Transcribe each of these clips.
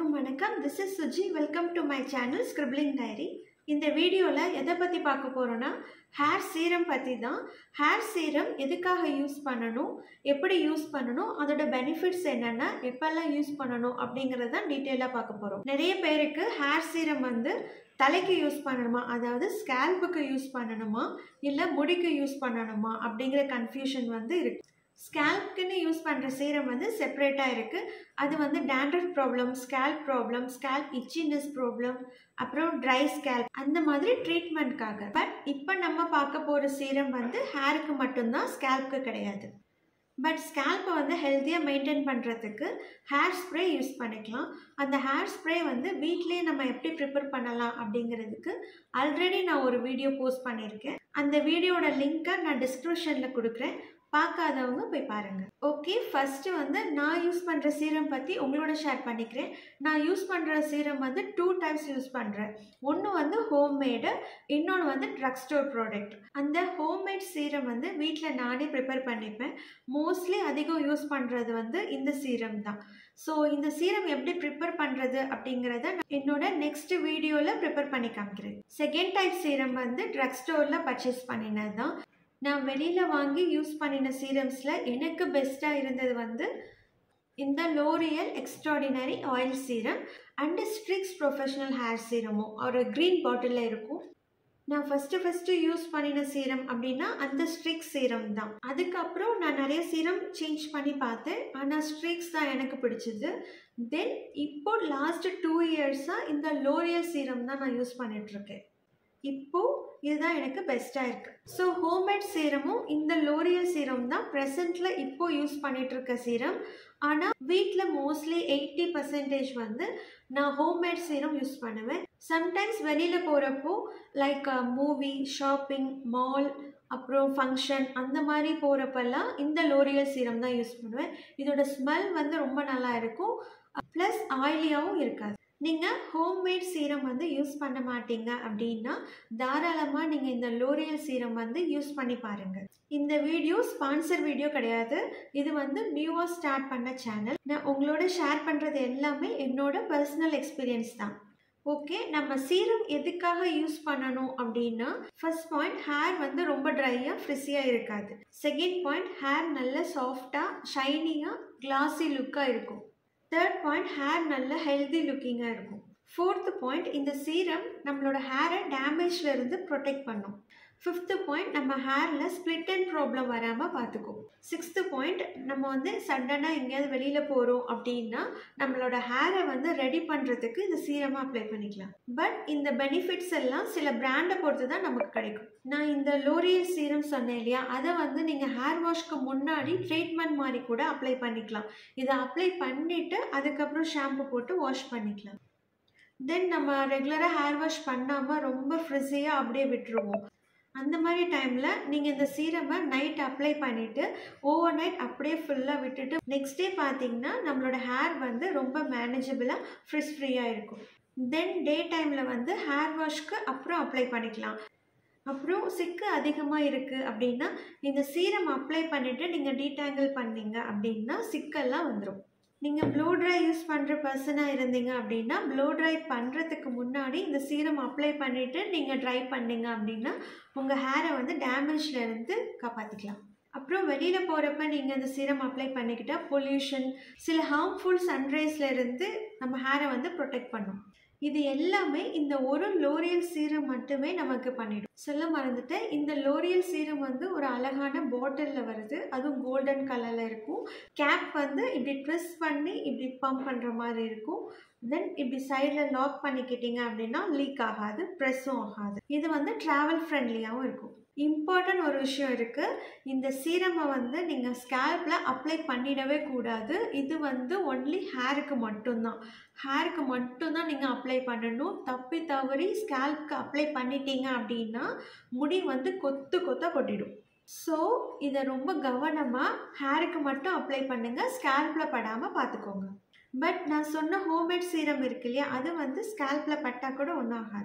எல்லோருக்கும் வணக்கம் this is Suji welcome to my channel scribbling diary இந்த வீடியோவில் எதை பற்றி பார்க்க போகிறோன்னா ஹேர் சீரம் பற்றி தான் ஹேர் சீரம் எதுக்காக யூஸ் பண்ணணும் எப்படி யூஸ் பண்ணணும் அதோட பெனிஃபிட்ஸ் என்னென்ன எப்பெல்லாம் யூஸ் பண்ணணும் அப்படிங்கிறத தான் டீட்டெயிலாக பார்க்க போகிறோம் நிறைய பேருக்கு ஹேர் சீரம் வந்து தலைக்கு யூஸ் பண்ணணுமா அதாவது ஸ்கேல்புக்கு யூஸ் பண்ணணுமா இல்லை முடிக்கு யூஸ் பண்ணணுமா அப்படிங்கிற கன்ஃபியூஷன் வந்து இருக்குது ஸ்கேல்ப்க்குன்னு யூஸ் பண்ணுற சீரம் வந்து செப்பரேட்டாக இருக்குது அது வந்து dandruff problem scalp problem scalp itchiness problem அப்புறம் ட்ரை ஸ்கேல்ப் அந்த மாதிரி ட்ரீட்மெண்ட்காக பட் இப்போ நம்ம பார்க்க போகிற சீரம் வந்து ஹேருக்கு மட்டும்தான் ஸ்கேல்ப்க்கு கிடையாது பட் ஸ்கேல்ப்பை வந்து ஹெல்த்தியாக மெயின்டைன் பண்ணுறதுக்கு ஹேர் ஸ்ப்ரே யூஸ் பண்ணிக்கலாம் அந்த ஹேர் ஸ்ப்ரே வந்து வீட்டிலே நம்ம எப்படி ப்ரிப்பேர் பண்ணலாம் அப்படிங்கிறதுக்கு ஆல்ரெடி நான் ஒரு வீடியோ போஸ்ட் பண்ணியிருக்கேன் அந்த வீடியோட லிங்க்கை நான் டிஸ்கிரிப்ஷனில் கொடுக்குறேன் பார்க்காதவங்க போய் பாருங்கள் ஓகே ஃபஸ்ட்டு வந்து நான் யூஸ் பண்ணுற சீரம் பற்றி உங்களோட ஷேர் பண்ணிக்கிறேன் நான் யூஸ் பண்ணுற சீரம் வந்து டூ டைப்ஸ் யூஸ் பண்ணுறேன் ஒன்று வந்து ஹோம்மேடு இன்னொன்று வந்து ட்ரக் ஸ்டோர் ப்ராடக்ட் அந்த ஹோம்மேட் சீரம் வந்து வீட்டில் நானே ப்ரிப்பேர் பண்ணிப்பேன் மோஸ்ட்லி அதிகம் யூஸ் பண்ணுறது வந்து இந்த சீரம் தான் ஸோ இந்த சீரம் எப்படி ப்ரிப்பேர் பண்ணுறது அப்படிங்கிறத நான் என்னோட நெக்ஸ்ட் வீடியோவில் ப்ரிப்பேர் பண்ணி காமிக்கிறேன் செகண்ட் டைப் சீரம் வந்து ட்ரக் ஸ்டோரில் பர்ச்சேஸ் பண்ணினது தான் நான் வெளியில் வாங்கி யூஸ் பண்ணின சீரம்ஸில் எனக்கு பெஸ்ட்டாக இருந்தது வந்து இந்த L'Oreal extraordinary oil serum and Streax professional hair சீரமும் ஒரு க்ரீன் பாட்டிலில் இருக்கும் நான் ஃபஸ்ட்டு ஃபஸ்ட்டு யூஸ் பண்ணின சீரம் அப்படின்னா அந்த ஸ்ட்ரிக்ஸ் சீரம் தான் அதுக்கப்புறம் நான் நிறைய சீரம் சேஞ்ச் பண்ணி பார்த்தேன் ஆனால் ஸ்ட்ரிக்ஸ் தான் எனக்கு பிடிச்சது தென் இப்போ லாஸ்ட் டூ இயர்ஸாக இந்த லோரியல் சீரம் தான் நான் யூஸ் பண்ணிகிட்ருக்கேன் இப்போது இதுதான் எனக்கு பெஸ்ட்டாக இருக்குது ஸோ ஹோம்மேட் சீரமும் இந்த லோரியல் சீரம் தான் ப்ரெசண்ட்டில் இப்போது யூஸ் பண்ணிகிட்ருக்க சீரம் ஆனால் வீட்டில் மோஸ்ட்லி எயிட்டி பர்சன்டேஜ் வந்து நான் ஹோம்மேட் சீரம் யூஸ் பண்ணுவேன் சம்டைம்ஸ் வெளியில் போகிறப்போ லைக் மூவி ஷாப்பிங் மால் அப்புறம் ஃபங்க்ஷன் அந்த மாதிரி போகிறப்பெல்லாம் இந்த லோரியல் சீரம் தான் யூஸ் பண்ணுவேன் இதோட ஸ்மெல் வந்து ரொம்ப நல்லா இருக்கும் ப்ளஸ் ஆயிலியாகவும் இருக்காது நீங்கள் ஹோம்மேட் சீரம் வந்து யூஸ் பண்ண மாட்டீங்க அப்படின்னா தாராளமாக நீங்கள் இந்த லோரியல் சீரம் வந்து யூஸ் பண்ணி பாருங்கள் இந்த வீடியோ ஸ்பான்சர் வீடியோ கிடையாது இது வந்து நியூவாக ஸ்டார்ட் பண்ண சேனல் நான் உங்களோட ஷேர் பண்ணுறது எல்லாமே என்னோட பர்சனல் எக்ஸ்பீரியன்ஸ் தான் ஓகே நம்ம சீரம் எதுக்காக யூஸ் பண்ணணும் அப்படின்னா ஃபர்ஸ்ட் பாயிண்ட் ஹேர் வந்து ரொம்ப ட்ரையாக ஃப்ரிஸியாக இருக்காது செகண்ட் பாயிண்ட் ஹேர் நல்ல சாஃப்டாக ஷைனியாக கிளாஸி லுக்காக இருக்கும் தேர்ட் பாயிண்ட் ஹேர் நல்ல ஹெல்தி லுக்கிங்காக இருக்கும் ஃபோர்த்து பாயிண்ட் இந்த சீரம் நம்மளோட ஹேரை டேமேஜ்லேருந்து ப்ரொடெக்ட் பண்ணும் ஃபிஃப்த்து பாயிண்ட் நம்ம ஹேரில் ஸ்ப்ளிட் அண்ட் ப்ராப்ளம் வராமல் பார்த்துக்கும் சிக்ஸ்த்து பாயிண்ட் நம்ம வந்து சடனாக எங்கேயாவது வெளியில் போகிறோம் அப்படின்னா நம்மளோட ஹேரை வந்து ரெடி பண்ணுறதுக்கு இந்த சீரமாக அப்ளை பண்ணிக்கலாம் பட் இந்த பெனிஃபிட்ஸ் எல்லாம் சில பிராண்டை பொறுத்து தான் நமக்கு கிடைக்கும் நான் இந்த லோரியல் சீரம் சொன்னேன் இல்லையா அதை வந்து நீங்கள் ஹேர் வாஷ்க்கு முன்னாடி ட்ரீட்மெண்ட் மாதிரி கூட அப்ளை பண்ணிக்கலாம் இதை அப்ளை பண்ணிவிட்டு அதுக்கப்புறம் ஷாம்பு போட்டு வாஷ் பண்ணிக்கலாம் தென் நம்ம ரெகுலராக ஹேர் வாஷ் பண்ணாமல் ரொம்ப ஃப்ரிஸியாக அப்படியே விட்டுருவோம் அந்த மாதிரி டைமில் நீங்கள் இந்த சீரமை நைட் அப்ளை பண்ணிவிட்டு ஓவர் நைட் அப்படியே ஃபுல்லாக விட்டுட்டு நெக்ஸ்ட் டே பார்த்தீங்கன்னா நம்மளோட ஹேர் வந்து ரொம்ப மேனேஜபிளாக ஃப்ரிஸ் ஃப்ரீயாக இருக்கும் தென் டே டைமில் வந்து ஹேர் வாஷ்க்கு அப்புறம் அப்ளை பண்ணிக்கலாம் அப்புறம் சிக்கு அதிகமாக இருக்குது அப்படின்னா இந்த சீரம் அப்ளை பண்ணிவிட்டு நீங்கள் டீடாங்கிள் பண்ணீங்க அப்படின்னா சிக்கெல்லாம் வந்துடும் நீங்கள் ப்ளோ ட்ரை யூஸ் பண்ணுற பர்சனாக இருந்தீங்க அப்படின்னா ப்ளோ ட்ரை பண்ணுறதுக்கு முன்னாடி இந்த சீரம் அப்ளை பண்ணிவிட்டு நீங்கள் ட்ரை பண்ணீங்க அப்படின்னா உங்கள் ஹேரை வந்து டேமேஜ்லேருந்து காப்பாற்றிக்கலாம் அப்புறம் வெளியில் போகிறப்ப நீங்கள் இந்த சீரம் அப்ளை பண்ணிக்கிட்டால் பொல்யூஷன் சில ஹார்ம்ஃபுல் சன்ரைஸ்லேருந்து நம்ம ஹேரை வந்து ப்ரொடெக்ட் பண்ணும் இது எல்லாமே இந்த ஒரு லோரியல் சீரம் மட்டுமே நமக்கு பண்ணிடும் சொல்ல மறந்துட்டேன் இந்த லோரியல் சீரம் வந்து ஒரு அழகான பாட்டிலில் வருது அதுவும் கோல்டன் கலரில் இருக்கும் கேப் வந்து இப்படி ட்விஸ்ட் பண்ணி இப்படி பம்ப் பண்ணுற மாதிரி இருக்கும் தென் இப்படி சைடில் லாக் பண்ணிக்கிட்டீங்க அப்படின்னா லீக் ஆகாது ப்ரெஸ்ஸும் ஆகாது இது வந்து ட்ராவல் ஃப்ரெண்ட்லியாகவும் இருக்கும் இம்பார்ட்டன்ட் ஒரு விஷயம் இருக்குது இந்த சீரமை வந்து நீங்கள் ஸ்கேல்பில் அப்ளை பண்ணிடவே கூடாது இது வந்து ஒன்லி ஹேருக்கு மட்டும்தான் ஹேருக்கு மட்டும்தான் நீங்கள் அப்ளை பண்ணணும் தப்பி தவறி ஸ்கேல்ப்க்கு அப்ளை பண்ணிட்டீங்க அப்படின்னா முடி வந்து கொத்து கொத்தாக கொட்டிடும் ஸோ இதை ரொம்ப கவனமாக ஹேருக்கு மட்டும் அப்ளை பண்ணுங்கள் ஸ்கேல்பில் படாமல் பார்த்துக்கோங்க பட் நான் சொன்ன ஹோம்மேட் சீரம் இருக்கு இல்லையா அது வந்து ஸ்கேல்பில் பட்டால் கூட ஒன்றும் ஆகாது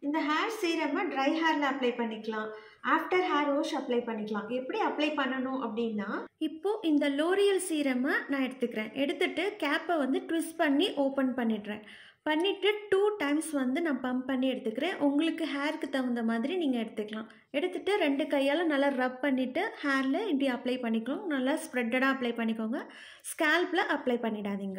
இந்த ஹேர் சீரமை ட்ரை ஹேரில் அப்ளை பண்ணிக்கலாம் ஆஃப்டர் ஹேர் வாஷ் அப்ளை பண்ணிக்கலாம் எப்படி அப்ளை பண்ணணும் அப்படின்னா இப்போது இந்த லோரியல் சீரமை நான் எடுத்துக்கிறேன் எடுத்துட்டு கேப்பை வந்து ட்விஸ்ட் பண்ணி ஓப்பன் பண்ணிடுறேன் பண்ணிவிட்டு டூ டைம்ஸ் வந்து நான் பம்ப் பண்ணி எடுத்துக்கிறேன் உங்களுக்கு ஹேருக்கு தகுந்த மாதிரி நீங்கள் எடுத்துக்கலாம் எடுத்துகிட்டு ரெண்டு கையால் நல்லா ரப் பண்ணிவிட்டு ஹேரில் இப்படி அப்ளை பண்ணிக்கலாம் நல்லா ஸ்ப்ரெட்டடாக அப்ளை பண்ணிக்கோங்க ஸ்கேல்பில் அப்ளை பண்ணிடாதீங்க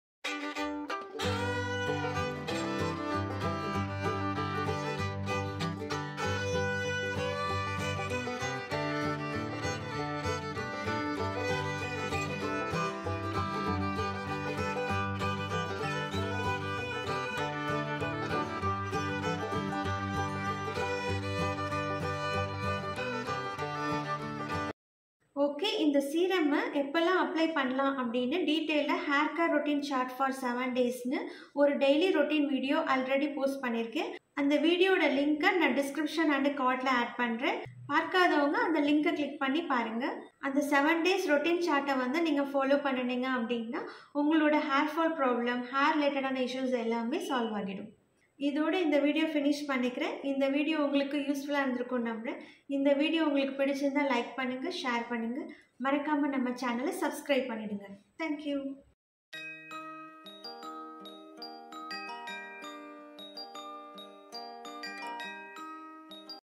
ஓகே இந்த சீரமை எப்போல்லாம் அப்ளை பண்ணலாம் அப்படின்னு டீட்டெயிலாக hair care routine chart for seven டேஸ்னு ஒரு daily routine video already post பண்ணியிருக்கேன் அந்த வீடியோட லிங்க்கை நான் டிஸ்கிரிப்ஷன் அண்டு கார்டில் ஆட் பண்ணுறேன் பார்க்காதவங்க அந்த லிங்க்கை கிளிக் பண்ணி பாருங்கள் அந்த செவன் டேஸ் ரொட்டீன் சார்ட்டை வந்து நீங்கள் ஃபாலோ பண்ணினீங்க அப்படின்னா உங்களோட ஹேர் ஃபால் ப்ராப்ளம் ஹேர் ரிலேட்டடான இஷ்யூஸ் எல்லாமே சால்வ் ஆகிடும் இதோட இந்த வீடியோ ஃபினிஷ் பண்ணிக்கிறேன் இந்த வீடியோ உங்களுக்கு யூஸ்ஃபுல்லாக இருந்திருக்கும் நம்புகிறேன் இந்த வீடியோ உங்களுக்கு பிடிச்சிருந்தால் லைக் பண்ணுங்கள் ஷேர் பண்ணுங்கள் மறக்காமல் நம்ம சேனலை சப்ஸ்கிரைப் பண்ணிவிடுங்க தேங்க்யூ